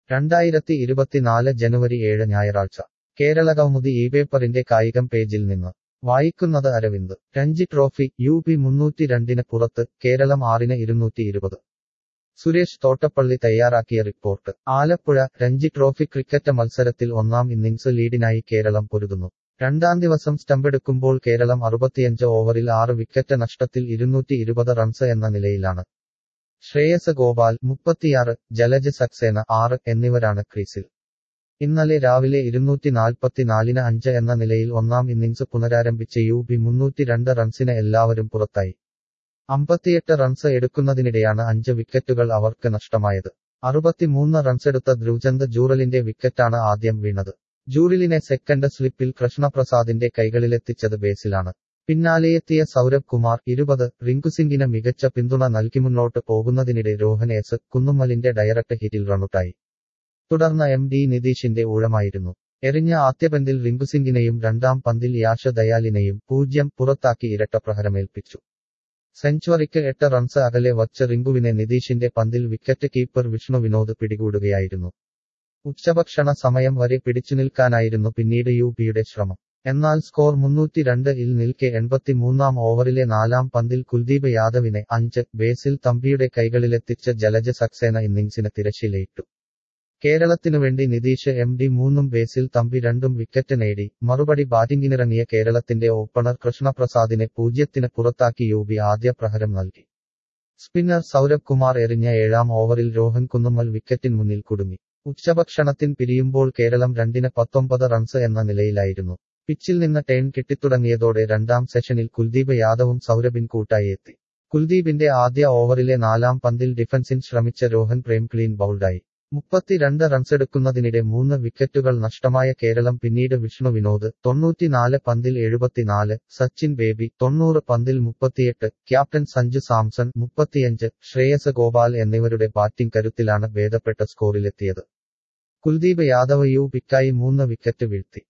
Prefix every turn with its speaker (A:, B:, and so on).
A: രണ്ടായിരത്തി ഇരുപത്തിനാല് ജനുവരി ഏഴ് ഞായറാഴ്ച കേരളകൗമുദി ഈ പേപ്പറിന്റെ കായികം പേജിൽ നിന്ന് വായിക്കുന്നത് Aravind Ranji trophy U P മുന്നൂറ്റി രണ്ടിന് പുറത്ത് കേരളം ആറിന് ഇരുന്നൂറ്റി ഇരുപത് സുരേഷ് തോട്ടപ്പള്ളി തയ്യാറാക്കിയ report Alappuzha Ranji trophy cricket മത്സരത്തിൽ ഒന്നാം ഇന്നിംഗ്സ് ലീഡിനായി കേരളം പൊരുതുന്നു രണ്ടാം ദിവസം സ്റ്റമ്പെടുക്കുമ്പോൾ കേരളം അറുപത്തിയഞ്ച് ഓവറിൽ ആറ് വിക്കറ്റ് നഷ്ടത്തിൽ ഇരുന്നൂറ്റി ഇരുപത് റൺസ് എന്ന നിലയിലാണ് ശ്രേയസ് ഗോപാൽ മുപ്പത്തിയാറ് ജലജ് സക്സേന ആറ് എന്നിവരാണ് ക്രീസിൽ ഇന്നലെ രാവിലെ ഇരുന്നൂറ്റി നാൽപ്പത്തിനാലിന് അഞ്ച് എന്ന നിലയിൽ ഒന്നാം ഇന്നിംഗ്സ് പുനരാരംഭിച്ച യു ബി മുന്നൂറ്റി രണ്ട് റൺസിന് എല്ലാവരും പുറത്തായി അമ്പത്തിയെട്ട് റൺസ് എടുക്കുന്നതിനിടെയാണ് അഞ്ച് വിക്കറ്റുകൾ അവർക്ക് നഷ്ടമായത് അറുപത്തിമൂന്ന് റൺസെടുത്ത ധ്രുവചന്ദ് ജൂറലിന്റെ വിക്കറ്റാണ് ആദ്യം വീണത് ജൂറിലിനെ സെക്കൻഡ് സ്ലിപ്പിൽ കൃഷ്ണപ്രസാദിന്റെ കൈകളിലെത്തിച്ചത് ബേസിലാണ് പിന്നാലെയെത്തിയ സൗരഭ് കുമാർ ഇരുപത് റിങ്കുസിംഗിന് മികച്ച പിന്തുണ നൽകി മുന്നോട്ട് പോകുന്നതിനിടെ രോഹൻ എസ് കുന്നുമ്മലിന്റെ ഡയറക്ട് ഹിറ്റിൽ റണ്ണുട്ടായി തുടർന്ന് എം ഡി നിതീഷിന്റെ ഊഴമായിരുന്നു എറിഞ്ഞ ആദ്യ പന്തിൽ റിങ്കുസിംഗിനെയും രണ്ടാം പന്തിൽ യാഷ ദയാലിനെയും പൂജ്യം പുറത്താക്കി ഇരട്ടപ്രഹരമേൽപ്പിച്ചു സെഞ്ചുറിക്ക് എട്ട് റൺസ് അകലെ വച്ച് റിങ്കുവിനെ നിതീഷിന്റെ പന്തിൽ വിക്കറ്റ് കീപ്പർ വിഷ്ണു വിനോദ് പിടികൂടുകയായിരുന്നു ഉച്ചഭക്ഷണ സമയം വരെ പിടിച്ചുനിൽക്കാനായിരുന്നു പിന്നീട് യു പിയുടെ ശ്രമം എന്നാൽ സ്കോർ മുന്നൂറ്റി രണ്ട് ഇൽ നിൽക്കെ എൺപത്തിമൂന്നാം ഓവറിലെ നാലാം പന്തിൽ കുൽദീപ് യാദവിനെ അഞ്ച് ബേസിൽ തമ്പിയുടെ കൈകളിലെത്തിച്ച ജലജ സക്സേന ഇന്നിംഗ്സിന് തിരശ്ശീലയിട്ടു കേരളത്തിനുവേണ്ടി നിതീഷ് എം ഡി മൂന്നും ബേസിൽ തമ്പി രണ്ടും വിക്കറ്റ് നേടി മറുപടി ബാറ്റിംഗിനിറങ്ങിയ കേരളത്തിന്റെ ഓപ്പണർ കൃഷ്ണപ്രസാദിനെ പൂജ്യത്തിന് പുറത്താക്കി യു ബി ആദ്യ പ്രഹരം നൽകി സ്പിന്നർ സൗരഭ് കുമാർ എറിഞ്ഞ ഏഴാം ഓവറിൽ രോഹൻ കുന്നുമ്മൽ വിക്കറ്റിന് മുന്നിൽ കുടുങ്ങി ഉച്ചഭക്ഷണത്തിന് പിരിയുമ്പോൾ കേരളം രണ്ടിന് പത്തൊമ്പത് റൺസ് എന്ന നിലയിലായിരുന്നു പിച്ചിൽ നിന്ന് ടേൺ കിട്ടിത്തുടങ്ങിയതോടെ രണ്ടാം സെഷനിൽ കുൽദീപ് യാദവും സൗരഭിൻ കൂട്ടായി എത്തി കുൽദീപിന്റെ ആദ്യ ഓവറിലെ നാലാം പന്തിൽ ഡിഫൻസിന് ശ്രമിച്ച രോഹൻ പ്രേം ക്ലീൻ ബൗൾഡായി മുപ്പത്തിരണ്ട് റൺസെടുക്കുന്നതിനിടെ മൂന്ന് വിക്കറ്റുകൾ നഷ്ടമായ കേരളം പിന്നീട് വിഷ്ണു വിനോദ് തൊണ്ണൂറ്റിനാല് പന്തിൽ എഴുപത്തിനാല് സച്ചിൻ ബേബി തൊണ്ണൂറ് പന്തിൽ മുപ്പത്തിയെട്ട് ക്യാപ്റ്റൻ സഞ്ജു സാംസൺ മുപ്പത്തിയഞ്ച് ശ്രേയസ് ഗോപാൽ എന്നിവരുടെ ബാറ്റിംഗ് കരുത്തിലാണ് ഭേദപ്പെട്ട സ്കോറിലെത്തിയത് കുൽദീപ് യാദവ് യു പിക്കായി മൂന്ന് വിക്കറ്റ് വീഴ്ത്തി